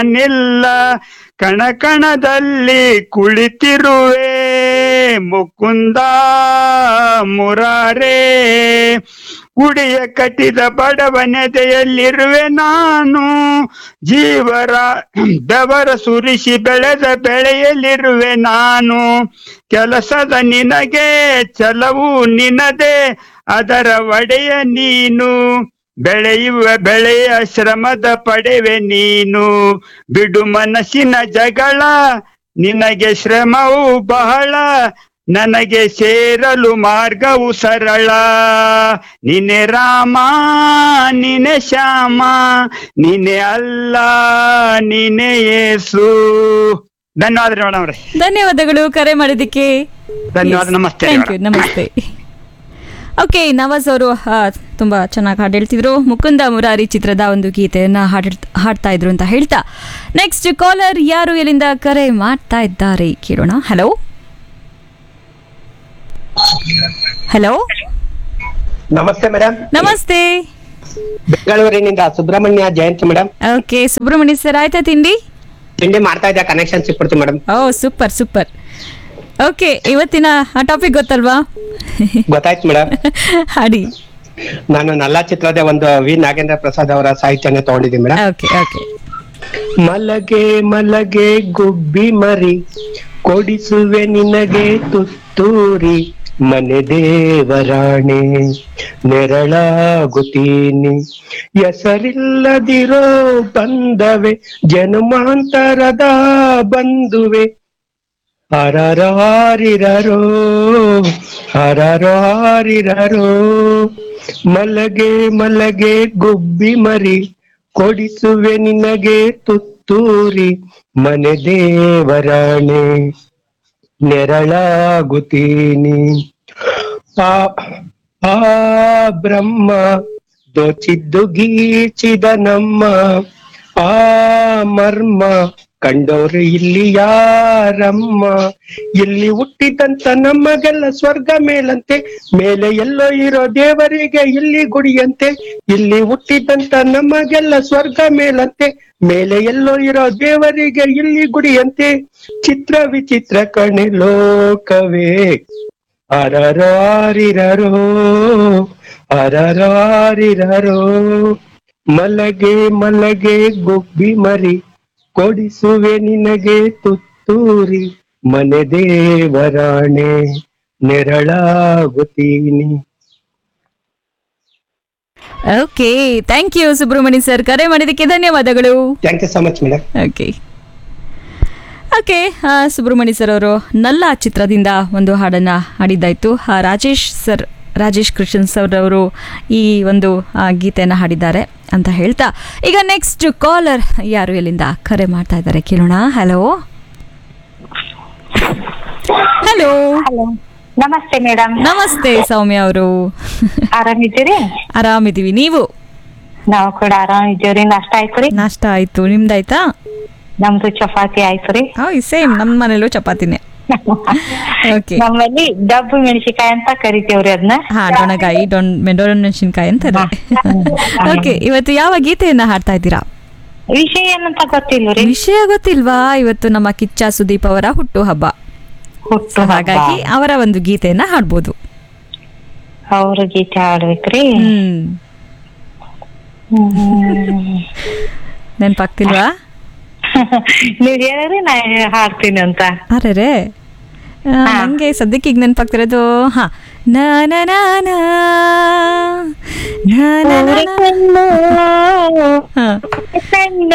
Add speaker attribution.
Speaker 1: ನಿಲ್ಲ ಕಣ ಕಣದಲ್ಲಿ ಕುಳಿತಿರುವೆ ಮುಕುಂದ ಮುರಾರೇ ಗುಡಿಯ ಕಟ್ಟಿದ ಬಡವನೆದೆಯಲ್ಲಿರುವೆ ನಾನು ಜೀವರ ಬೆವರ ಸುರಿಸಿ ಬೆಳೆದ ಬೆಳೆಯಲ್ಲಿರುವೆ ನಾನು ಕೆಲಸದ ನಿನಗೆ ಛಲವು ನಿನದೆ ಅದರ ಒಡೆಯ ನೀನು ಬೆಳೆಯುವ ಬೆಳೆಯ ಶ್ರಮದ ಪಡೆವೆ ನೀನು ಬಿಡು ಮನಸ್ಸಿನ ಜಗಳ ನಿನಗೆ ಶ್ರಮವು ಬಹಳ ನನಗೆ ಸೇರಲು ಮಾರ್ಗವು ಸರಳ ನಿನ್ನೆ ರಾಮ ನಿನ್ನೆ ಶ್ಯಾಮ ನಿನ್ನೆ ಅಲ್ಲ ನಿನ್ನೆ ಯೇಸು ಧನ್ಯವಾದ ಮೇಡಮ್ ಅವ್ರೆ
Speaker 2: ಧನ್ಯವಾದಗಳು ಕರೆ ಮಾಡಿದ್ದಕ್ಕೆ
Speaker 1: ಧನ್ಯವಾದ, ನಮಸ್ತೆ
Speaker 2: ಥ್ಯಾಂಕ್ ಯು ನಮಸ್ತೆ ಓಕೆ ನವಾಜ್ ಅವರು ತುಂಬಾ ಚೆನ್ನಾಗಿ ಹಾಡು ಹೇಳ್ತಿದ್ರು ಮುಕುಂದ ಮುರಾರಿ ಚಿತ್ರದ ಒಂದು ಗೀತೆಯನ್ನ ಹಾಡ್ ಹಾಡ್ತಾ ಇದ್ರು ಅಂತ ಹೇಳ್ತಾ ನೆಕ್ಸ್ಟ್ ಕಾಲರ್ ಯಾರು ಎಲ್ಲಿಂದ ಕರೆ ಮಾಡ್ತಾ ಇದ್ದಾರೆ ಕೇಳೋಣ ಹಲೋ ಹಲೋ
Speaker 3: ನಮಸ್ತೆ ಮೇಡಮ್
Speaker 2: ನಮಸ್ತೆ
Speaker 3: ಬೆಂಗಳೂರಿನಿಂದ Subrahmanya Jayanthi madam
Speaker 2: okay Subrahmanya sir ಆಯ್ತಾ ತಿಂಡಿ
Speaker 3: ತಿಂಡಿ ಮಾಡ್ತಾ ಇದ್ದೆ ಕನೆಕ್ಷನ್ ಸಿಕ್ಬಿಡ್ತು ಮೇಡಮ್
Speaker 2: ಓ ಸೂಪರ್ ಸೂಪರ್ ಓಕೆ ಇವತ್ತಿನ ಟಾಪಿಕ್ ಗೊತ್ತಲ್ವಾ
Speaker 3: ಗೊತ್ತಾಯ್ತು ಮೇಡಮ್
Speaker 2: ಹಾಡಿ
Speaker 3: ನಾನು ನಲ್ಲ ಚಿತ್ರದ ಒಂದು ವಿ ನಾಗೇಂದ್ರ ಪ್ರಸಾದ್ ಅವರ ಸಾಹಿತ್ಯನ ತಗೊಂಡಿದ್ದೀನಿ ಮೇಡಮ್
Speaker 2: ಓಕೆ ಓಕೆ
Speaker 3: ಮಲಗೆ ಮಲಗೆ ಗುಬ್ಬಿ ಮರಿ ಕೊಡಿಸುವೆ ನಿನಗೆ ತುತ್ತೂರಿ ಮನೆ ದೇವರಾಣೆ ನೆರಳಾಗುತ್ತೀನಿ ಹೆಸರಿಲ್ಲದಿರೋ ಬಂದವೆ ಜನ್ಮಾಂತರದ ಬಂದುವೆ ಹರರಾರಿರರೋ ಹರರಾರಿರರೋ ಮಲಗೆ ಮಲಗೆ ಗುಬ್ಬಿ ಮರಿ ಕೊಡಿಸುವೆ ನಿನಗೆ ತುತ್ತೂರಿ ಮನೆ ದೇವರಾಣೆ ನೆರಳಾಗುತ್ತೀನಿ ಆ ಆ ಬ್ರಹ್ಮ ದೋಚಿದ್ದು ಗೀಚಿದ ನಮ್ಮ ಆ ಮರ್ಮ ಕಂಡೋರು ಇಲ್ಲಿ ಯಾರಮ್ಮ ಇಲ್ಲಿ ಹುಟ್ಟಿದಂತ ನಮಗೆಲ್ಲ ಸ್ವರ್ಗ ಮೇಲಂತೆ ಮೇಲೆ ಎಲ್ಲೋ ಇರೋ ದೇವರಿಗೆ ಇಲ್ಲಿ ಗುಡಿಯಂತೆ ಇಲ್ಲಿ ಹುಟ್ಟಿದಂತ ನಮಗೆಲ್ಲ ಸ್ವರ್ಗ ಮೇಲಂತೆ ಮೇಲೆ ಎಲ್ಲೋ ಇರೋ ದೇವರಿಗೆ ಇಲ್ಲಿ ಗುಡಿಯಂತೆ ಚಿತ್ರ ವಿಚಿತ್ರ ಕಣೆ ಲೋಕವೇ ಅರರೋ ಆರಿರರೋ ಅರರೋ ಆರಿರರೋ ಮಲಗೆ ಮಲಗೆ ಗುಬ್ಬಿ ಮರಿ ಕೊಡಿಸುವೆ ನಿನಗೆ ತುತ್ತೂರಿ ಮನೆ ದೇವರಾಣೆ ನೆರಳಾಗುತ್ತೀನಿ
Speaker 2: okay thank you Subrahmanya sir ಕರೆ ಮಾಡಿದ್ದಕ್ಕೆ ಧನ್ಯವಾದಗಳು
Speaker 3: thank you so much madam
Speaker 2: okay okay Subrahmanya sir ಅವರು ನಲ್ಲ ಚಿತ್ರದಿಂದ ಒಂದು ಹಾಡನ್ನು ಹಾಡಿದ್ದಾಯಿತು ಆ, ರಾಜೇಶ್ ಸರ್ ರಾಜೇಶ್ ಕೃಷ್ಣನ್ ಸರ್ ಅವರು ಈ ಒಂದು ಆ, ಗೀತೆಯನ್ನು ಹಾಡಿದ್ದಾರೆ ಅಂತ ಹೇಳ್ತಾ ಈಗ ನೆಕ್ಸ್ಟ್ ಕಾಲರ್ ಯಾರು ಎಲ್ಲಿಂದ ಕರೆ ಮಾಡ್ತಾ ಇದ್ದಾರೆ ಕೇಳೋಣ ಹಲೋ ಹಲೋ
Speaker 4: ಹಲೋ ನಮಸ್ತೆ ಮೇಡಮ್
Speaker 2: ನಮಸ್ತೆ ಸೌಮ್ಯ ಅವರು
Speaker 4: ಆರಾಮಿದ್ದೀರಿ
Speaker 2: ಆರಾಮಿದ್ದೀವಿ ನೀವು
Speaker 4: ನಾವು ಕೂಡ ಆರಾಮಿದ್ದೀವ್ರಿ ನಾಷ್ಟ ಆಯ್ತು ರೀ
Speaker 2: ನಾಷ್ಟ ಆಯ್ತು ನಿಮ್ದಾಯ್ತಾ
Speaker 4: ನಮ್ದು ಚಪಾತಿ ಆಯ್ತು ರೀ
Speaker 2: ಸೇಮ್ ನಮ್ಮ ಮನೇಲೂ ಚಪಾತಿನೇ ಓಕೆ
Speaker 4: ನಮ್ಮಲ್ಲಿ ಡಬ್ಬು ಮೆಣಸಿಕಾಯಿ ಅಂತ ಕರಿತೇವ್ರಿ ಅದನ್ನ
Speaker 2: ಹಾ ಡೊಣಗಾಯಿ ಡೊಣ್ ಮೆಂಡೋಣ ಮೆಣಸಿನ್ಕಾಯಿ ಅಂತಾರೆ ಓಕೆ ಇವತ್ತು ಯಾವ ಗೀತೆಯನ್ನ ಹಾಡ್ತಾ ಇದ್ದೀರಾ
Speaker 4: ವಿಷಯ ಏನಂತ ಗೊತ್ತಿಲ್ಲ ರೀ
Speaker 2: ವಿಷಯ ಗೊತ್ತಿಲ್ವಾ ಇವತ್ತು ನಮ್ಮ ಕಿಚ್ಚ ಸುದೀಪ್ ಅವರ ಹುಟ್ಟು ಹಬ್ಬ
Speaker 4: ಹುಟ್ಟು
Speaker 2: So ಹಾಗಾಗಿ ಅವರ ಒಂದು ಗೀತೆಯನ್ನ ಹಾಡ್ಬೋದು
Speaker 4: ಅವ್ರ ಗೀತೆ ಹಾಡ್ಬೇಕ್ರಿ
Speaker 2: ಹ್ಮ್
Speaker 4: ಹ್ಮ್.
Speaker 2: ನೆನ್ಪಾಗ್ತಿಲ್ವಾ
Speaker 4: ನೀವ್ ಹೇಳ್ರಿ ನಾ ಹಾಡ್ತೀನಿ ಅಂತ
Speaker 2: ಅರೆ ನಂಗೆ ಸದ್ಯಕ್ಕೆ ಈಗ ನೆನ್ಪಾಗ್ತಿರೋದು ಹಾ ನ ನ ನ ನ ನ ನ ನ ನ. ಹಾ
Speaker 4: ಕಣ್ಣು